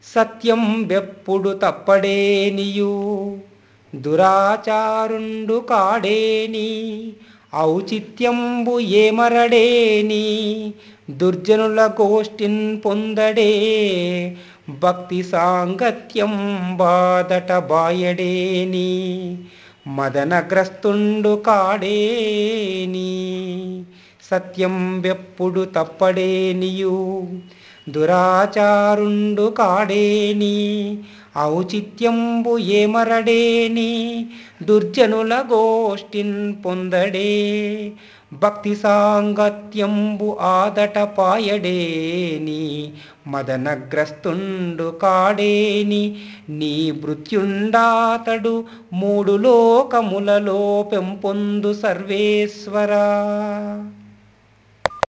సత్యం వెప్పుడు తప్పడేనియు దురాచారుండు కాడేని ఔచిత్యంబు ఏమరడేని దుర్జనుల గోష్ఠిన్ పొందడే భక్తి సాంగత్యం బాదట బాయడేని మదనగ్రస్తుండు కాడేని సత్యం వెప్పుడు తప్పడేనియు దురాచారుండు కాడేని ఔచిత్యంబు ఏమరడేని దుర్జనుల గోష్ఠిన్ పొందడే భక్తి సాంగత్యంబు ఆదట పాయడేని మదనగ్రస్తుండు కాడేని నీ భృత్యుండాతడు మూడు లోకములలో పెంపొందు సర్వేశ్వరా